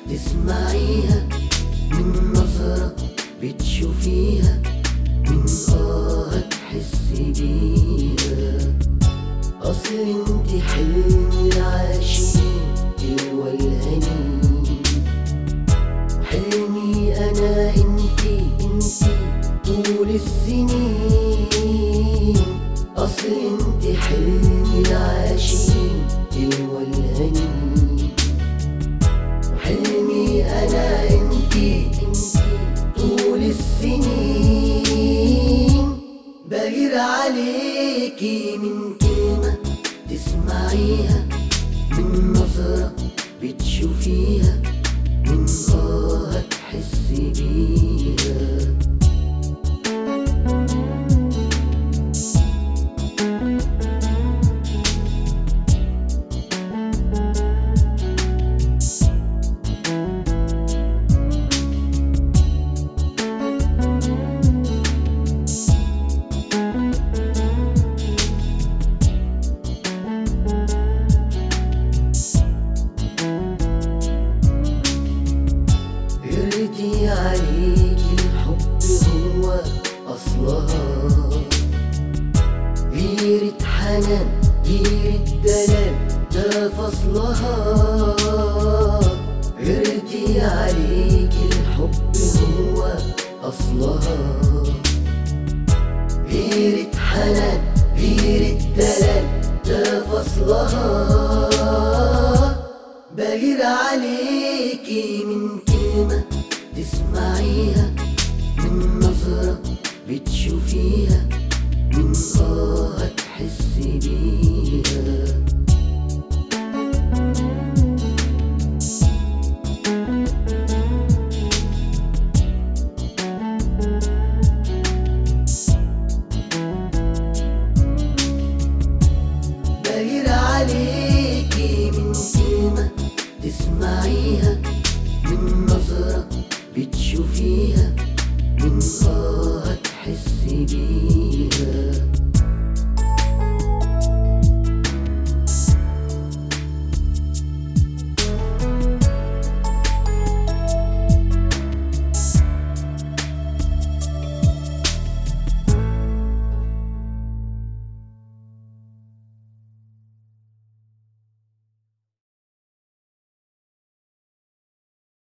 تسمعيها من نظرة بتشوفيها من آه تحسي بيها أصل انت حلم العاشقين تلوى الهنين وحلمي أنا انتي انتي طول السنين أصل انت حلم العاشقين تلوى الهنين وحلمي أنا انتي انتي طول السنين بغير عليكي من كلمة تسمعيها من نظرة بتشوفيها من آه تحسي بيها يرضي عليك الحب هو أصلها غيرة حنان غيرة دلال ده فصلها يرضي عليك الحب هو أصلها غيرة حنان غيرة دلال ده فصلها بغير عليكي من كلمة تسمعيها من نظرة بتشوفيها من آه تحسي بيها